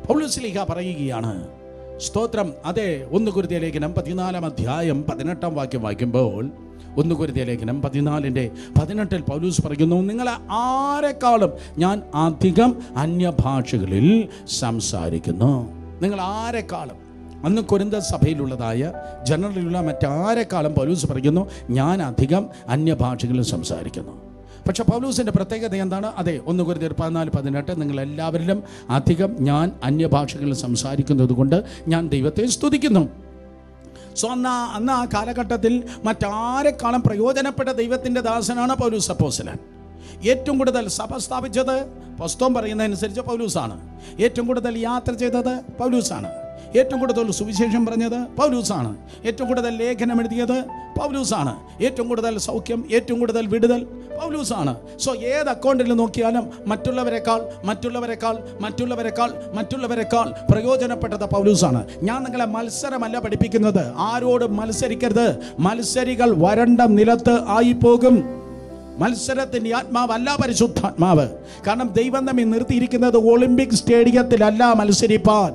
പൗലോസ്ലിഹ പറയുകയാണ് സ്തോത്രം അതെ ഒന്ന് കുരുതിയ ലേഖനം പതിനാലാം അധ്യായം പതിനെട്ടാം വാക്യം വായിക്കുമ്പോൾ ഒന്ന് കുരുതിയ ലേഖനം പതിനാലിൻ്റെ പതിനെട്ടിൽ പൗലൂസ് പറയുന്നു നിങ്ങളെ ആരെക്കാളും ഞാൻ അധികം അന്യഭാഷകളിൽ സംസാരിക്കുന്നു നിങ്ങൾ ആരെക്കാളും അന്ന് കൊരിന്ത സഭയിലുള്ളതായ ജനറലിലുള്ള മറ്റാരെക്കാളും പൗലൂസ് പറയുന്നു ഞാൻ അധികം അന്യഭാഷകളിൽ സംസാരിക്കുന്നു പക്ഷെ പൗലൂസിൻ്റെ പ്രത്യേകത എന്താണ് അതെ ഒന്ന് കുരുതിയർ പതിനാല് പതിനെട്ട് നിങ്ങൾ എല്ലാവരിലും അധികം ഞാൻ അന്യഭാഷകളിൽ സംസാരിക്കുന്നത് കൊണ്ട് ഞാൻ ദൈവത്തെ സ്തുതിക്കുന്നു സോ അന്ന് ആ- അന്ന് ആ കാലഘട്ടത്തിൽ മറ്റാരെക്കാളും പ്രയോജനപ്പെട്ട ദൈവത്തിൻ്റെ ദാസനാണ് പൗലൂസ് അപ്പോസലൻ ഏറ്റവും കൂടുതൽ സഭ സ്ഥാപിച്ചത് പുസ്തകം പറയുന്നതനുസരിച്ച് പൗലൂസാണ് ഏറ്റവും കൂടുതൽ യാത്ര ചെയ്തത് പൗലൂസാണ് ഏറ്റവും കൂടുതൽ സുവിശേഷം പറഞ്ഞത് പൗലൂസാണ് ഏറ്റവും കൂടുതൽ ലേഖനം എഴുതിയത് പൗലൂസാണ് ഏറ്റവും കൂടുതൽ സൗഖ്യം ഏറ്റവും കൂടുതൽ വിടുതൽ പൗലൂസാണ് സോ ഏത് അക്കൗണ്ടിൽ നോക്കിയാലും മറ്റുള്ളവരെക്കാൾ മറ്റുള്ളവരെക്കാൾ മറ്റുള്ളവരെക്കാൾ മറ്റുള്ളവരെക്കാൾ പ്രയോജനപ്പെട്ടത് പൗലൂസാണ് ഞാൻ നിങ്ങളെ മത്സരമല്ല പഠിപ്പിക്കുന്നത് ആരോടും മത്സരിക്കരുത് മത്സരികൾ വരണ്ട നിലത്ത് ആയിപ്പോകും മത്സരത്തിൻ്റെ ആത്മാവല്ല പരിശുദ്ധാത്മാവ് കാരണം ദൈവം നമ്മെ നിർത്തിയിരിക്കുന്നത് ഒളിമ്പിക് സ്റ്റേഡിയത്തിലല്ല മത്സരിപ്പാൻ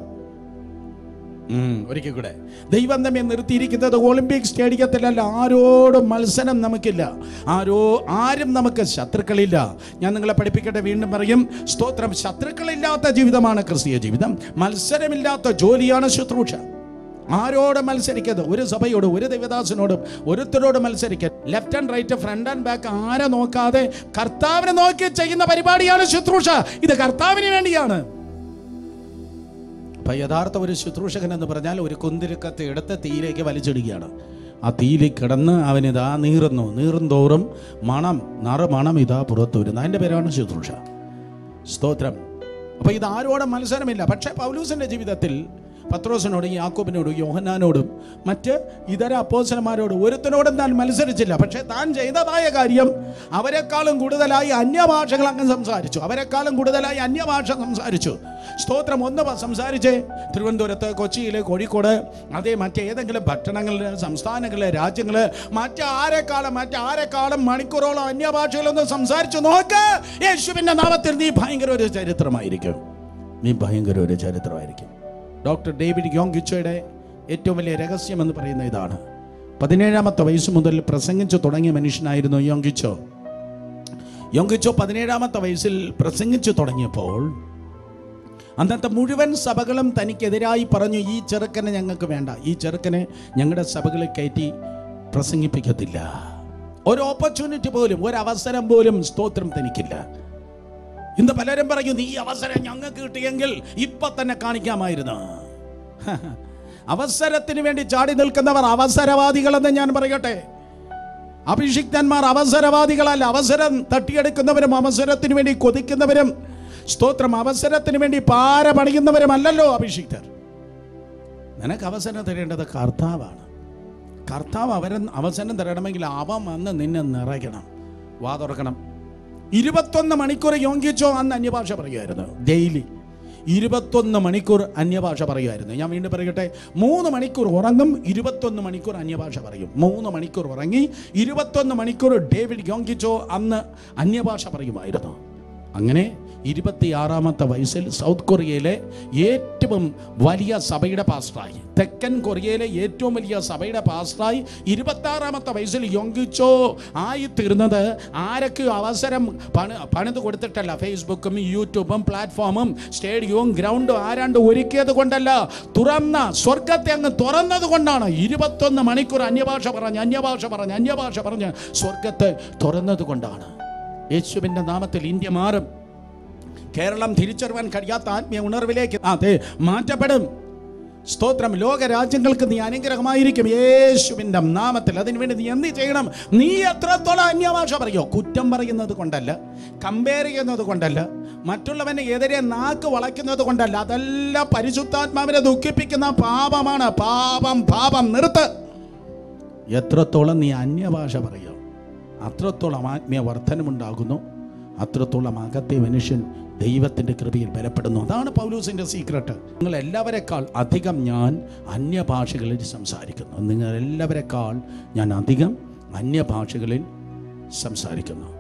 ഉം, ഒരിക്കൽ കൂടെ ദൈവം നമ്മെ നിർത്തിയിരിക്കുന്നത് ഒളിമ്പിക് സ്റ്റേഡിയത്തിലല്ല ആരോടും മത്സരം നമുക്കില്ല ആരോ ആരും നമുക്ക് ശത്രുക്കളില്ല ഞാൻ നിങ്ങളെ പഠിപ്പിക്കട്ടെ വീണ്ടും പറയും സ്തോത്രം ശത്രുക്കളില്ലാത്ത ജീവിതമാണ് ക്രിസ്തീയ ജീവിതം മത്സരമില്ലാത്ത ജോലിയാണ് ശുശ്രൂഷ ആരോട് മത്സരിക്കരുത് ഒരു സഭയോടും ഒരു ദൈവദാസനോടും ഒരുത്തരോട് മത്സരിക്കരുത് left and right front and back ആരെ നോക്കാതെ കർത്താവിനെ നോക്കി ചെയ്യുന്ന പരിപാടിയാണ് ശുശ്രൂഷ ഇത് കർത്താവിന് വേണ്ടിയാണ് അപ്പം യഥാർത്ഥ ഒരു ശുശ്രൂഷകൻ എന്ന് പറഞ്ഞാൽ ഒരു കുന്തിരുക്കത്തെ എടുത്ത് തീയിലേക്ക് വലിച്ചിടുകയാണ് ആ തീയിൽ കിടന്ന് അവനിതാ നീറുന്നു നീറും തോറും മണം നറ മണം ഇതാ പുറത്തു വരുന്നു അതിൻ്റെ പേരാണ് ശുശ്രൂഷ സ്തോത്രം അപ്പോൾ ഇത് ആരോടും മത്സരമില്ല പക്ഷേ പൗലൂസിൻ്റെ ജീവിതത്തിൽ പത്രോസിനോടും യാക്കോബിനോടും യോഹന്നാനോടും മറ്റ് ഇതര അപ്പോസന്മാരോടും ഒരുത്തനോടും താൻ മത്സരിച്ചില്ല പക്ഷേ താൻ ചെയ്തതായ കാര്യം അവരെക്കാളും കൂടുതലായി അന്യഭാഷകൾ അങ്ങ് സംസാരിച്ചു അവരെക്കാളും കൂടുതലായി അന്യഭാഷ സംസാരിച്ചു സ്തോത്രം ഒന്ന് പ- സംസാരിച്ച് തിരുവനന്തപുരത്ത് കൊച്ചിയിൽ കോഴിക്കോട് അതേ മറ്റേതെങ്കിലും പട്ടണങ്ങളിൽ സംസ്ഥാനങ്ങളിൽ രാജ്യങ്ങൾ മറ്റാരെക്കാളും മറ്റാരെക്കാളും മണിക്കൂറോളം അന്യഭാഷകളൊന്ന് സംസാരിച്ചു നോക്ക് യേശുവിൻ്റെ നാമത്തിൽ നീ ഭയങ്കര ഒരു ചരിത്രമായിരിക്കും നീ ഭയങ്കര ഒരു ചരിത്രമായിരിക്കും ഡോക്ടർ ഡേവിഡ് യോങ്കിച്ചയുടെ ഏറ്റവും വലിയ രഹസ്യം എന്ന് പറയുന്ന ഇതാണ് പതിനേഴാമത്തെ വയസ്സ് മുതൽ പ്രസംഗിച്ചു തുടങ്ങിയ മനുഷ്യനായിരുന്നു യോങ്കിച്ചോ യോങ്കിച്ചോ പതിനേഴാമത്തെ വയസ്സിൽ പ്രസംഗിച്ചു തുടങ്ങിയപ്പോൾ അന്നത്തെ മുഴുവൻ സഭകളും തനിക്കെതിരായി പറഞ്ഞു ഈ ചെറുക്കനെ ഞങ്ങൾക്ക് വേണ്ട ഈ ചെറുക്കനെ ഞങ്ങളുടെ സഭകളിൽ കയറ്റി പ്രസംഗിപ്പിക്കത്തില്ല ഒരു ഓപ്പർച്യൂണിറ്റി പോലും ഒരു അവസരം പോലും സ്തോത്രം തനിക്കില്ല ഇന്ന് പലരും പറയും ഈ അവസരം ഞങ്ങൾക്ക് കിട്ടിയെങ്കിൽ ഇപ്പൊ തന്നെ കാണിക്കാമായിരുന്നു അവസരത്തിന് വേണ്ടി ചാടി നിൽക്കുന്നവർ അവസരവാദികളെന്ന് ഞാൻ പറയട്ടെ അഭിഷിക്തന്മാർ അവസരവാദികളല്ല അവസരം തട്ടിയെടുക്കുന്നവരും അവസരത്തിന് വേണ്ടി കൊതിക്കുന്നവരും സ്തോത്രം അവസരത്തിന് വേണ്ടി പാര പണിയുന്നവരുമല്ലല്ലോ അഭിഷിക്തർ നിനക്ക് അവസരം തരേണ്ടത് കർത്താവാണ് കർത്താവ് അവരെ അവസരം തരണമെങ്കിൽ അവൻ വന്ന് നിന്നെ നിറയ്ക്കണം വാ തുറക്കണം ഇരുപത്തൊന്ന് മണിക്കൂർ യോങ്കിച്ചോ അന്ന് അന്യഭാഷ പറയുമായിരുന്നു ഡെയിലി ഇരുപത്തൊന്ന് മണിക്കൂർ അന്യഭാഷ പറയുമായിരുന്നു ഞാൻ വീണ്ടും പറയട്ടെ മൂന്ന് മണിക്കൂർ ഉറങ്ങും ഇരുപത്തൊന്ന് മണിക്കൂർ അന്യഭാഷ പറയും മൂന്ന് മണിക്കൂർ ഉറങ്ങി ഇരുപത്തൊന്ന് മണിക്കൂർ ഡേവിഡ് യോങ്കിച്ചോ അന്ന് അന്യഭാഷ പറയുമായിരുന്നു അങ്ങനെ ഇരുപത്തിയാറാമത്തെ വയസ്സിൽ സൗത്ത് കൊറിയയിലെ ഏറ്റവും വലിയ സഭയുടെ പാസ്റ്ററായി തെക്കൻ കൊറിയയിലെ ഏറ്റവും വലിയ സഭയുടെ പാസ്റ്ററായി ഇരുപത്താറാമത്തെ വയസ്സിൽ യോങ്കിച്ചോ ആയി തീർന്നത് ആരൊക്കെയോ അവസരം പണി പണിത് കൊടുത്തിട്ടല്ല ഫേസ്ബുക്കും യൂട്യൂബും പ്ലാറ്റ്ഫോമും സ്റ്റേഡിയവും ഗ്രൗണ്ടും ആരാണ്ട് ഒരുക്കിയത് കൊണ്ടല്ല തുറന്ന സ്വർഗത്തെ അങ്ങ് തുറന്നത് കൊണ്ടാണ് ഇരുപത്തൊന്ന് മണിക്കൂർ അന്യഭാഷ പറഞ്ഞ് അന്യഭാഷ പറഞ്ഞ് അന്യഭാഷ പറഞ്ഞ് സ്വർഗത്തെ തുറന്നത് കൊണ്ടാണ് യേശുവിൻ്റെ നാമത്തിൽ ഇന്ത്യ മാറും കേരളം തിരിച്ചറിയാൻ കഴിയാത്ത ആത്മീയ ഉണർവിലേക്ക് അതെ മാറ്റപ്പെടും സ്തോത്രം ലോക രാജ്യങ്ങൾക്ക് നീ അനുഗ്രഹമായിരിക്കും യേശുവിൻ്റെ നാമത്തിൽ അതിനുവേണ്ടി നീ എന്ത് ചെയ്യണം നീ എത്രത്തോളം അന്യഭാഷ പറയോ കുറ്റം പറയുന്നത് കൊണ്ടല്ല കമ്പയർ ചെയ്യുന്നത് കൊണ്ടല്ല മറ്റുള്ളവനെ എതിരെ നാക്ക് വളയ്ക്കുന്നത് കൊണ്ടല്ല അതെല്ലാം പരിശുദ്ധാത്മാവിനെ ദുഃഖിപ്പിക്കുന്ന പാപമാണ് പാപം പാപം നിർത്ത് എത്രത്തോളം നീ അന്യഭാഷ പറയോ അത്രത്തോളം ആത്മീയ വർധനമുണ്ടാകുന്നു അത്രത്തോളം അകത്തെ മനുഷ്യൻ ദൈവത്തിൻ്റെ കൃപയിൽ ബലപ്പെടുന്നു അതാണ് പൗലൂസിൻ്റെ സീക്രട്ട് നിങ്ങൾ എല്ലാവരെക്കാൾ അധികം ഞാൻ അന്യഭാഷകളിൽ സംസാരിക്കുന്നു നിങ്ങൾ എല്ലാവരെക്കാൾ ഞാൻ അധികം അന്യഭാഷകളിൽ സംസാരിക്കുന്നു